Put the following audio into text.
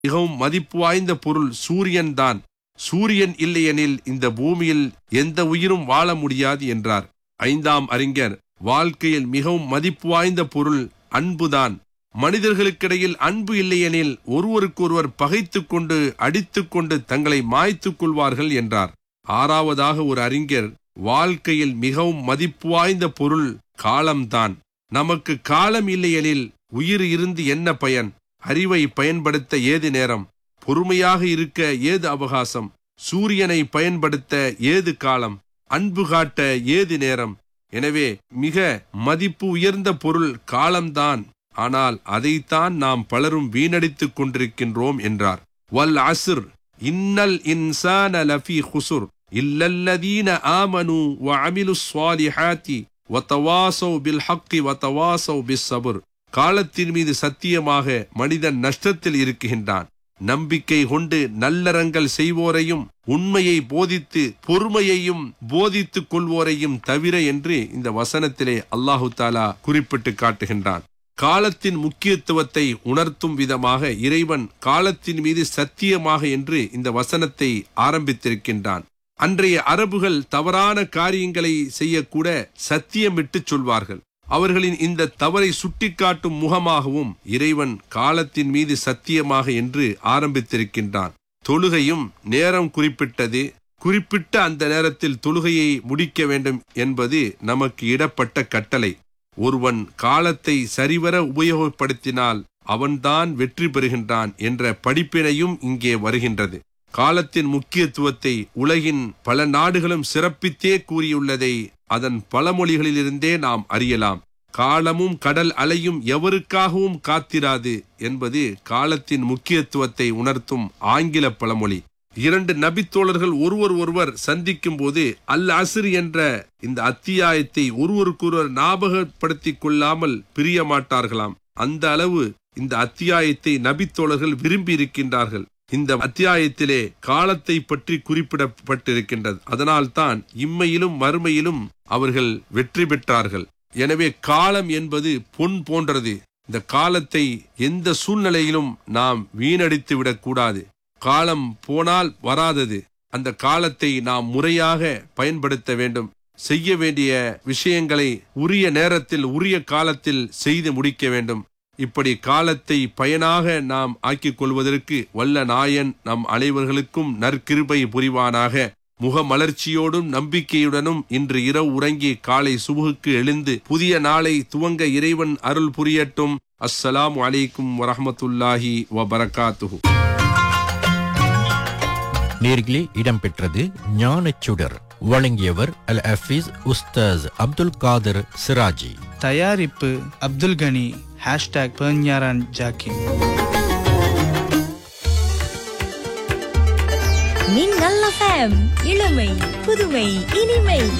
மிகவும் மதிப்பு வாய்ந்த பொருள் சூரியன் தான் சூரியன் இல்லையெனில் இந்த பூமியில் எந்த உயிரும் வாழ முடியாது என்றார் ஐந்தாம் அறிஞர் வாழ்க்கையில் மிகவும் மதிப்பு வாய்ந்த பொருள் அன்புதான் மனிதர்களுக்கிடையில் அன்பு இல்லையெனில் ஒருவருக்கொருவர் பகைத்துக் கொண்டு அடித்துக் கொண்டு தங்களை மாய்த்துக் கொள்வார்கள் என்றார் ஆறாவதாக ஒரு அறிஞர் வாழ்க்கையில் மிகவும் மதிப்பு வாய்ந்த பொருள் காலம்தான் நமக்கு காலம் இல்லையெனில் உயிர் இருந்து என்ன பயன் அறிவை பயன்படுத்த ஏது நேரம் பொறுமையாக இருக்க ஏது அவகாசம் சூரியனை பயன்படுத்த ஏது காலம் அன்பு காட்ட ஏது நேரம் எனவே மிக மதிப்பு உயர்ந்த பொருள் காலம்தான் ஆனால் அதைத்தான் நாம் பலரும் வீணடித்துக் கொண்டிருக்கின்றோம் என்றார் வல் அஸ்ர் இன்னல் இன்சான லஃபி ஹுசுர் இல்லல்லதீன ஆமனு வ அமிலு ஸ்வாலிஹாத்தி வத்தவாசௌ பில் ஹக்கி வத்தவாசௌ பிஸ் சபுர் காலத்தின் மீது சத்தியமாக மனிதன் நஷ்டத்தில் இருக்கின்றான் நம்பிக்கை கொண்டு நல்லறங்கள் செய்வோரையும் உண்மையை போதித்து பொறுமையையும் போதித்துக் கொள்வோரையும் தவிர என்று இந்த வசனத்திலே அல்லாஹு தாலா குறிப்பிட்டு காட்டுகின்றான் காலத்தின் முக்கியத்துவத்தை உணர்த்தும் விதமாக இறைவன் காலத்தின் மீது சத்தியமாக என்று இந்த வசனத்தை ஆரம்பித்திருக்கின்றான் அன்றைய அரபுகள் தவறான காரியங்களை செய்யக்கூட சத்தியமிட்டு சொல்வார்கள் அவர்களின் இந்த தவறை சுட்டிக்காட்டும் முகமாகவும் இறைவன் காலத்தின் மீது சத்தியமாக என்று ஆரம்பித்திருக்கின்றான் தொழுகையும் நேரம் குறிப்பிட்டது குறிப்பிட்ட அந்த நேரத்தில் தொழுகையை முடிக்க வேண்டும் என்பது நமக்கு இடப்பட்ட கட்டளை ஒருவன் காலத்தை சரிவர உபயோகப்படுத்தினால் அவன்தான் வெற்றி பெறுகின்றான் என்ற படிப்பினையும் இங்கே வருகின்றது காலத்தின் முக்கியத்துவத்தை உலகின் பல நாடுகளும் சிறப்பித்தே கூறியுள்ளதை அதன் பழமொழிகளிலிருந்தே நாம் அறியலாம் காலமும் கடல் அலையும் எவருக்காகவும் காத்திராது என்பது காலத்தின் முக்கியத்துவத்தை உணர்த்தும் ஆங்கில பழமொழி இரண்டு நபித்தோழர்கள் ஒருவர் ஒருவர் சந்திக்கும் போது அல் அசிர் என்ற இந்த அத்தியாயத்தை ஒருவருக்கொருவர் ஞாபகப்படுத்திக் கொள்ளாமல் பிரிய மாட்டார்களாம் அந்த அளவு இந்த அத்தியாயத்தை நபித்தோழர்கள் விரும்பி இருக்கின்றார்கள் இந்த அத்தியாயத்திலே காலத்தை பற்றி குறிப்பிடப்பட்டிருக்கின்றது அதனால்தான் இம்மையிலும் மறுமையிலும் அவர்கள் வெற்றி பெற்றார்கள் எனவே காலம் என்பது பொன் போன்றது இந்த காலத்தை எந்த சூழ்நிலையிலும் நாம் வீணடித்து விடக்கூடாது காலம் போனால் வராதது அந்த காலத்தை நாம் முறையாக பயன்படுத்த வேண்டும் செய்ய வேண்டிய விஷயங்களை உரிய நேரத்தில் உரிய காலத்தில் செய்து முடிக்க வேண்டும் இப்படி காலத்தை பயனாக நாம் ஆக்கிக் கொள்வதற்கு வல்ல நாயன் நம் அனைவர்களுக்கும் நற்கிருபை புரிவானாக முகமலர்ச்சியோடும் நம்பிக்கையுடனும் இன்று இரவு உறங்கி காலை சுபுகுக்கு எழுந்து புதிய நாளை துவங்க இறைவன் அருள் புரியட்டும் அஸ்ஸலாமு அலைக்கும் வரஹமத்துல்லாஹி வபரகாத்துஹு நேர்களே இடம்பெற்றது ஞானச்சுடர் வழங்கியவர் அல் ஹஃபீஸ் உஸ்தாஸ் அப்துல் காதர் சிராஜி தயாரிப்பு அப்துல் கனி ஹேஷ்டாக் பெர்ஞாரான் ஜாக்கிம் மின்னல் எஃப்எம் இளமை புதுமை இனிமை